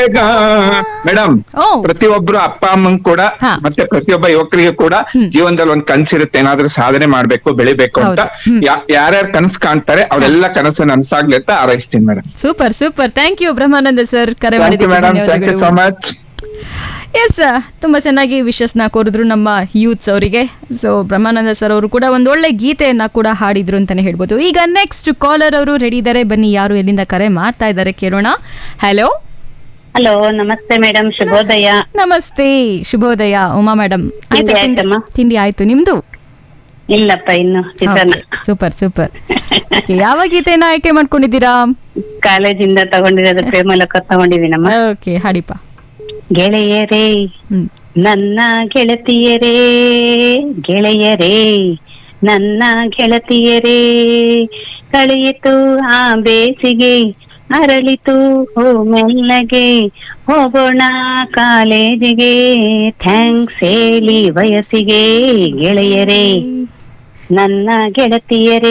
ಬೇಗ ಮೇಡಮ್ ಓ ಪ್ರತಿಯೊಬ್ರು ಅಪ್ಪ ಅಮ್ಮಂಗ್ ಕೂಡ ಹಾ. ಮತ್ತೆ ಪ್ರತಿಯೊಬ್ಬ ಯುವಕರಿಗೆ ಕೂಡ ಜೀವನದಲ್ಲಿ ಒಂದ್ ಕನ್ಸಿರುತ್ತೆ ಏನಾದ್ರೂ ಸಾಧನೆ ಮಾಡ್ಬೇಕು ಬೆಳಿಬೇಕು ಅಂತ ಹೌದು. ಹ್ಮ್. ಯಾರ್ಯಾರು ಕನಸು ಕಾಣ್ತಾರೆ ಅವರೆಲ್ಲ ಕನಸು ನನ್ಸಾಗ್ಲಿ ಅಂತ ಹಾರೈಸ್ತೀನಿ madam super super thank you Brahmananda sir ಕರೆ thank you madam thank you so ಮಾಡಿದ್ದಕ್ಕೆ ಮಚ್ ಎಸ್ ತುಂಬಾ ಚೆನ್ನಾಗಿ ವಿಶಸ್ನ ಕೋರಿದ್ರು ನಮ್ಮ ಯೂತ್ಸ್ ಅವರಿಗೆ ಸೊ ಬ್ರಹ್ಮಾನಂದ ಸರ್ ಅವರು ಕೂಡ ಒಂದು ಒಳ್ಳೆ ಗೀತೆಯನ್ನ ಕೂಡ ಹಾಡಿದ್ರು ಅಂತಾನೆ ಹೇಳ್ಬೋದು ಈಗ ನೆಕ್ಸ್ಟ್ ಕಾಲರ್ ಅವರು ರೆಡಿ ಇದ್ದಾರೆ ಬನ್ನಿ ಯಾರು ಎಲ್ಲಿಂದ ಕರೆ ಮಾಡ್ತಾ ಇದ್ದಾರೆ ಕೇಳೋಣ ಹಲೋ ಹಲೋ ನಮಸ್ತೆ ಮೇಡಮ್ ಶುಭೋದಯ ನಮಸ್ತೆ ಶುಭೋದಯ ಉಮಾ ಮೇಡಮ್ ತಿಂಡಿ ಆಯ್ತಮ್ಮ? ತಿಂಡಿ ಆಯ್ತು ನಿಮ್ದು ಇಲ್ಲಪ್ಪ ಇನ್ನು ಚಿತ್ರಾನ್ನ ಸೂಪರ್ ಸೂಪರ್ ಯಾವ ಗೀತೆಯನ್ನ ಆಯ್ಕೆ ಮಾಡ್ಕೊಂಡಿದ್ದೀರಾ ಕಾಲೇಜಿಂದ ತಗೊಂಡಿರೋದು ಪ್ರೇಮಲಕ ತಗೊಂಡಿದ್ದೀನಮ್ಮ ಓಕೆ ಹಾಡಿಪ ಗೆಳೆಯರೇ ಹ್ಮ್ ನನ್ನ ಗೆಳತಿಯರೇ ಗೆಳೆಯರೇ ನನ್ನ ಗೆಳತಿಯರೇ ಕಳೆಯಿತು ಆ ಬೇಸಿಗೆ ಅರಳಿತು ಹೋ ಮೆಲ್ಲಗೆ ಹೋಗೋಣ ಕಾಲೇಜಿಗೆ ಥ್ಯಾಂಕ್ಸ್ ಹೇಳಿ ವಯಸ್ಸಿಗೆ ಗೆಳೆಯರೇ ನನ್ನ ಗೆಳತಿಯರೇ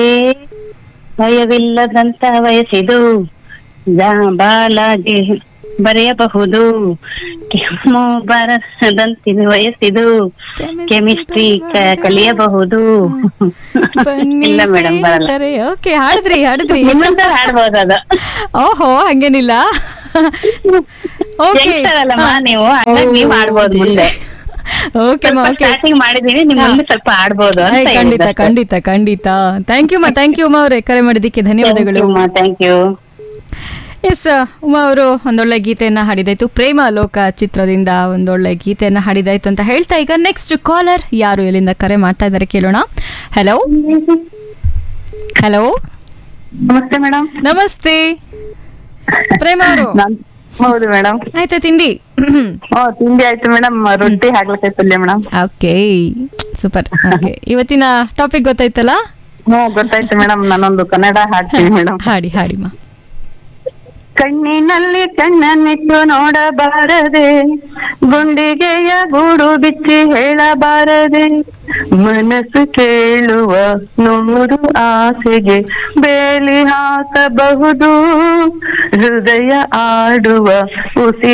ಭಯವಿಲ್ಲದಂತ ವಯಸ್ಸಿದು ಜಾ- ಬಾಲಾಗಿ ಬರೆಯಬಹುದು ಕೆಮ್ಮು ಬರದಂತಿನ ವಯಸ್ಸಿದು ಕೆಮಿಸ್ಟ್ರಿ ಕಲಿಯಬಹುದು ಇಲ್ಲ ಮೇಡಮ್ ಬರಲ್ಲ ಓಕೆ ಹಾಡಿದ್ರಿ ಹಾಡಿದ್ರಿ ನಿಮ್ಮಂತ ಹಾಡ್ಬೋದು ಅದು ಓಹೋ ಹಂಗೇನಿಲ್ಲ ಓಕೆ Youngster ಅಲ್ಲಮ್ಮ ನೀವು ಹಾಗಾಗಿ ನೀವ್ ಆಡ್ಬೋದು ಮುಂದೆ ಓಕೆ ಸ್ವಲ್ಪ ಓಕೆ ಸ್ಟಾರ್ಟಿಂಗ್ ಮಾಡಿದೀನಿ ನಿಮ್ ಮುಂದೆ ಸ್ವಲ್ಪ ಆಡ್ಬೋದು ಅಂತ ಖಂಡಿತ ಹೇಳಿದ್ದು. ಖಂಡಿತ ಖಂಡಿತ ಥ್ಯಾಂಕ್ ಯು ಮಾ ಥ್ಯಾಂಕ್ ಯು ಉಮಾ ಅವರೇ ಕರೆ ಮಾಡಿದ್ದಕ್ಕೆ ಧನ್ಯವಾದಗಳು Thank you, ಅಮ್ಮ, thank you. ಎಸ್ ಉಮಾ ಅವರು ಒಂದೊಳ್ಳೆ ಗೀತೆಯನ್ನ ಹಾಡಿದಾಯ್ತು ಪ್ರೇಮ ಲೋಕ ಚಿತ್ರದಿಂದ ಒಂದೊಳ್ಳೆ ಗೀತೆಯನ್ನ ಹಾಡಿದಾಯ್ತು ಅಂತ ಹೇಳ್ತಾ ಈಗ ನೆಕ್ಸ್ಟ್ ಕಾಲರ್ ಯಾರು ಎಲ್ಲಿಂದ ಕರೆ ಮಾಡ್ತಾ ಇದ್ದಾರೆ ಕೇಳೋಣ ಹಲೋ ಹಲೋ ನಮಸ್ತೆ ಮೇಡಮ್ ನಮಸ್ತೆ ಪ್ರೇಮ ಅವರು ಹೌದು ಮೇಡಮ್ ಆಯ್ತಾ ತಿಂಡಿ ಓ ತಿಂಡಿ ಆಯ್ತು ಮೇಡಮ್ ರೊಟ್ಟಿ ಹಾಕ್ಲಿಕ್ಕೆ ಪಲ್ಯ ಮೇಡಮ್ ಓಕೆ ಸೂಪರ್ ಓಕೆ ಇವತ್ತಿನ ಟಾಪಿಕ್ ಗೊತ್ತಾಯ್ತಲ್ಲ ಹ್ಞೂ ಗೊತ್ತಾಯ್ತು ಮೇಡಮ್ ನಾನೊಂದು ಕನ್ನಡ ಹಾಡ್ತೀನಿ ಮೇಡಮ್ ಹಾಡಿ ಹಾಡಿಮಾ ಕಣ್ಣಿನಲ್ಲಿ ಕಣ್ಣನ್ನಿಟ್ಟು ನೋಡಬಾರದೆ ಗುಂಡಿಗೆಯ ಗೂಡು ಬಿಚ್ಚಿ ಹೇಳಬಾರದೆ ಮನಸ್ಸು ಕೇಳುವ ನೂರು ಆಸೆಗೆ ಬೇಲಿ ಹಾಕಬಹುದು ಹೃದಯ ಆಡುವ ಉಸಿ